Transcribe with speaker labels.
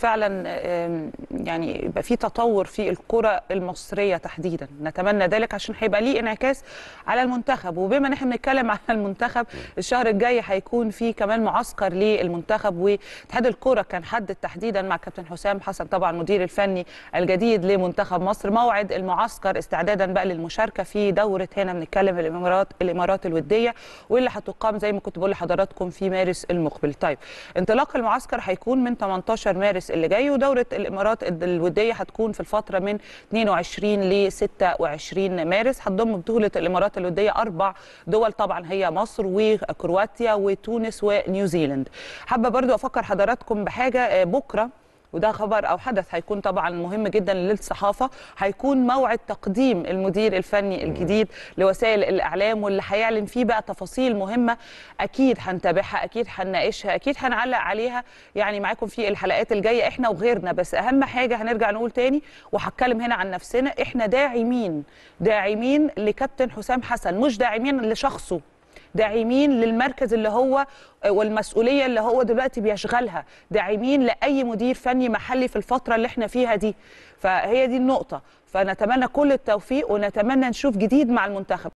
Speaker 1: فعلا آم، يعني يبقى في تطور في الكره المصريه تحديدا نتمنى ذلك عشان هيبقى ليه انعكاس على المنتخب وبما ان احنا بنتكلم على المنتخب الشهر الجاي هيكون في كمان معسكر للمنتخب واتحاد الكره كان حدد تحديدا مع كابتن حسام حسن طبعا المدير الفني الجديد لمنتخب مصر موعد المعسكر استعدادا بقى للمشاركه في دوره هنا بنتكلم الامارات الامارات الوديه واللي هتقام زي ما كنت بقول لحضراتكم في مارس المقبل طيب انطلاق المعسكر هيكون من 18 مارس اللي جاي ودوره الامارات الوديه هتكون في الفتره من 22 ل 26 مارس هتضم بطوله الامارات الوديه اربع دول طبعا هي مصر وكرواتيا وتونس ونيوزيلاند حابه برضو افكر حضراتكم بحاجه آه، بكره وده خبر او حدث هيكون طبعا مهم جدا للصحافه هيكون موعد تقديم المدير الفني الجديد لوسائل الاعلام واللي هيعلن فيه بقى تفاصيل مهمه اكيد هنتابعها اكيد هنناقشها اكيد هنعلق عليها يعني معاكم في الحلقات الجايه احنا وغيرنا بس اهم حاجه هنرجع نقول تاني وهتكلم هنا عن نفسنا احنا داعمين داعمين لكابتن حسام حسن مش داعمين لشخصه داعمين للمركز اللي هو والمسؤوليه اللي هو دلوقتي بيشغلها داعمين لاي مدير فني محلي في الفتره اللي احنا فيها دي فهي دي النقطه فنتمنى كل التوفيق ونتمنى نشوف جديد مع المنتخب